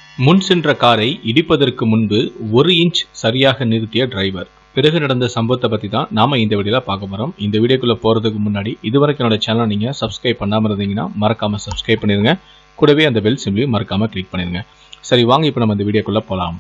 முன் சென்ற காரை இடிப்பதற்கு முன்பு ஒரு இன்ச் சரியாக நிறுத்திய டிரைவர் பிறகு நடந்த சம்பவத்தை பற்றி தான் நாம இந்த வீடியோவில் பார்க்க போகிறோம் இந்த வீடியோக்குள்ளே போகிறதுக்கு முன்னாடி இதுவரைக்கும் என்னோட சேனலை நீங்கள் சப்ஸ்கிரைப் பண்ணாமல் இருந்தீங்கன்னா மறக்காமல் சப்ஸ்கிரைப் பண்ணிடுங்க கூடவே அந்த பெல் சிம்லையும் மறக்காமல் கிளிக் பண்ணிடுங்க சரி வாங்க இப்போ நம்ம இந்த வீடியோக்குள்ளே போகலாம்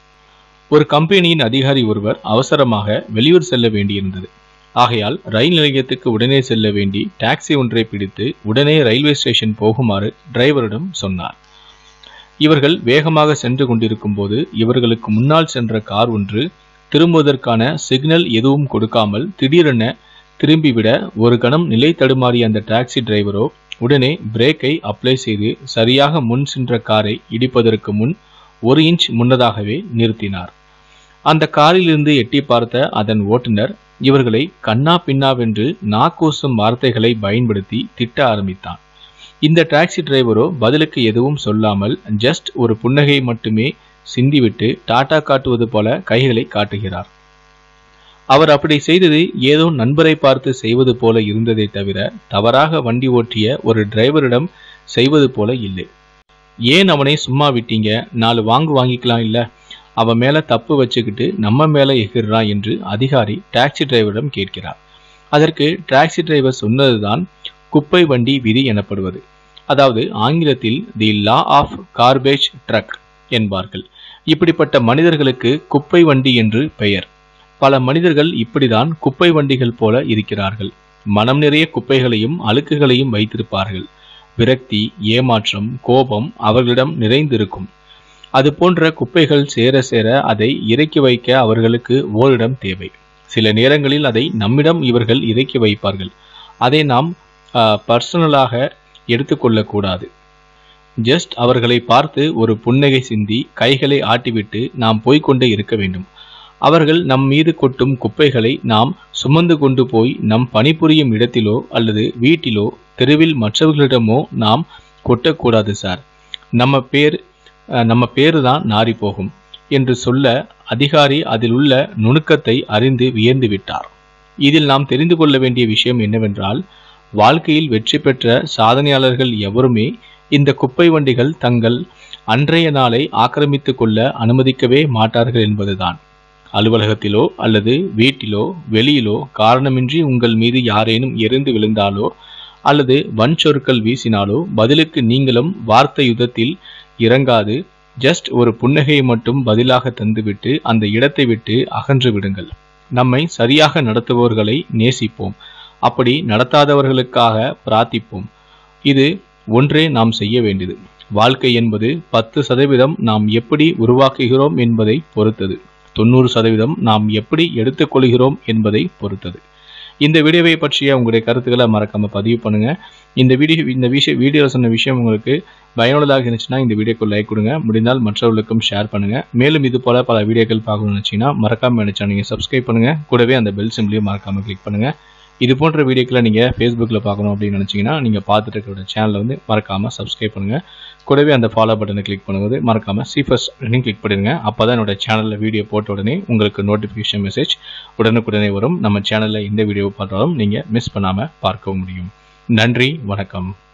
ஒரு கம்பெனியின் அதிகாரி ஒருவர் அவசரமாக வெளியூர் செல்ல வேண்டியிருந்தது ஆகையால் ரயில் நிலையத்துக்கு உடனே செல்ல வேண்டி டாக்ஸி ஒன்றை பிடித்து உடனே ரயில்வே ஸ்டேஷன் போகுமாறு டிரைவரிடம் சொன்னார் இவர்கள் வேகமாக சென்று கொண்டிருக்கும் போது இவர்களுக்கு முன்னால் சென்ற கார் ஒன்று திரும்புவதற்கான சிக்னல் எதுவும் கொடுக்காமல் திடீரென திரும்பிவிட ஒரு கணம் நிலை தடுமாறிய அந்த டாக்ஸி டிரைவரோ உடனே பிரேக்கை அப்ளை செய்து சரியாக முன் சென்ற காரை இடிப்பதற்கு முன் ஒரு இன்ச் முன்னதாகவே நிறுத்தினார் அந்த காரிலிருந்து எட்டி பார்த்த அதன் ஓட்டுநர் இவர்களை கண்ணா பின்னாவென்று நாக்கூசும் வார்த்தைகளை பயன்படுத்தி திட்ட ஆரம்பித்தான் இந்த டாக்ஸி டிரைவரோ பதிலுக்கு எதுவும் சொல்லாமல் ஜஸ்ட் ஒரு புன்னகை மட்டுமே சிந்திவிட்டு டாட்டா காட்டுவது போல கைகளை காட்டுகிறார் அவர் அப்படி செய்தது ஏதோ நண்பரை பார்த்து செய்வது போல இருந்ததை தவிர தவறாக வண்டி ஓட்டிய ஒரு டிரைவரிடம் செய்வது போல இல்லை ஏன் அவனை சும்மா விட்டீங்க நாலு வாங்கு வாங்கிக்கலாம் இல்ல அவன் மேல தப்பு வச்சுக்கிட்டு நம்ம மேல எகிர்றான் என்று அதிகாரி டாக்ஸி டிரைவரிடம் கேட்கிறார் அதற்கு டாக்ஸி டிரைவர் சொன்னதுதான் குப்பை வண்டி விதி எனப்படுவது அதாவது ஆங்கிலத்தில் the law of garbage truck என்பார்கள் இப்படிப்பட்ட மனிதர்களுக்கு குப்பை வண்டி என்று பெயர் பல மனிதர்கள் இப்படிதான் குப்பை வண்டிகள் போல இருக்கிறார்கள் மனம் நிறைய குப்பைகளையும் அழுக்குகளையும் வைத்திருப்பார்கள் விரக்தி ஏமாற்றம் கோபம் அவர்களிடம் நிறைந்திருக்கும் அது போன்ற குப்பைகள் சேர சேர அதை இறக்கி வைக்க அவர்களுக்கு ஓரிடம் தேவை சில நேரங்களில் அதை நம்மிடம் இவர்கள் இறக்கி வைப்பார்கள் அதை நாம் பர்சனலாக எடுத்துக்கொள்ளக்கூடாது ஜஸ்ட் அவர்களை பார்த்து ஒரு புன்னகை சிந்தி கைகளை ஆட்டிவிட்டு நாம் போய்கொண்டே இருக்க வேண்டும் அவர்கள் நம் மீது கொட்டும் குப்பைகளை நாம் சுமந்து கொண்டு போய் நம் பணிபுரியும் இடத்திலோ அல்லது வீட்டிலோ தெருவில் மற்றவர்களிடமோ நாம் கொட்டக்கூடாது சார் நம்ம பேர் நம்ம பேரு தான் நாரி போகும் என்று சொல்ல அதிகாரி அதில் உள்ள நுணுக்கத்தை அறிந்து வியந்து விட்டார் இதில் நாம் தெரிந்து கொள்ள வேண்டிய விஷயம் என்னவென்றால் வாழ்க்கையில் வெற்றி பெற்ற சாதனையாளர்கள் எவருமே இந்த குப்பை வண்டிகள் தங்கள் அன்றைய நாளை ஆக்கிரமித்து கொள்ள அனுமதிக்கவே மாட்டார்கள் என்பதுதான் அலுவலகத்திலோ அல்லது வீட்டிலோ வெளியிலோ காரணமின்றி உங்கள் மீது யாரேனும் எரிந்து விழுந்தாலோ அல்லது வன்சொற்கள் வீசினாலோ பதிலுக்கு நீங்களும் வார்த்தை யுத்தத்தில் இறங்காது ஜஸ்ட் ஒரு புன்னகையை மட்டும் பதிலாக தந்துவிட்டு அந்த இடத்தை விட்டு அகன்று விடுங்கள் நம்மை சரியாக நடத்துபவர்களை நேசிப்போம் அப்படி நடத்தாதவர்களுக்காக பிரார்த்திப்போம் இது ஒன்றே நாம் செய்ய வேண்டியது வாழ்க்கை என்பது பத்து சதவீதம் நாம் எப்படி உருவாக்குகிறோம் என்பதை பொறுத்தது தொண்ணூறு சதவீதம் நாம் எப்படி எடுத்துக்கொள்கிறோம் என்பதை பொறுத்தது இந்த வீடியோவை பற்றிய உங்களுடைய கருத்துக்களை மறக்காம பதிவு பண்ணுங்க இந்த வீடியோ இந்த விஷயம் வீடியோவில் சொன்ன விஷயம் உங்களுக்கு பயனுள்ளதாக இருந்துச்சுன்னா இந்த வீடியோக்கு லைக் கொடுங்க முடிந்தால் மற்றவர்களுக்கும் ஷேர் பண்ணுங்க மேலும் இது போல பல வீடியோக்கள் பார்க்கணும்னு நினச்சிங்கன்னா மறக்காம நினைச்சா நீங்கள் சப்ஸ்கிரைப் பண்ணுங்க கூடவே அந்த பெல் சிம்லையும் மறக்காம கிளிக் பண்ணுங்க இது போன்ற வீடியோக்களை நீங்கள் ஃபேஸ்புக்கில் பார்க்கணும் அப்படின்னு நினச்சிங்கன்னா நீங்கள் பார்த்துட்டு இருக்கிற சேனலை வந்து மறக்காமல் சப்ஸ்கிரைப் பண்ணுங்கள் கூடவே அந்த ஃபாலோ பட்டனை கிளிக் பண்ணும்போது மறக்காமல் சி ஃபர்ஸ்ட் அப்படின்னு கிளிக் பண்ணிடுங்க அப்போ தான் என்னோட சேனலில் வீடியோ போட்ட உடனே உங்களுக்கு நோட்டிஃபிகேஷன் மெசேஜ் உடனுக்குடனே வரும் நம்ம சேனலில் எந்த வீடியோ பார்த்தாலும் நீங்கள் மிஸ் பண்ணாமல் பார்க்க முடியும் நன்றி வணக்கம்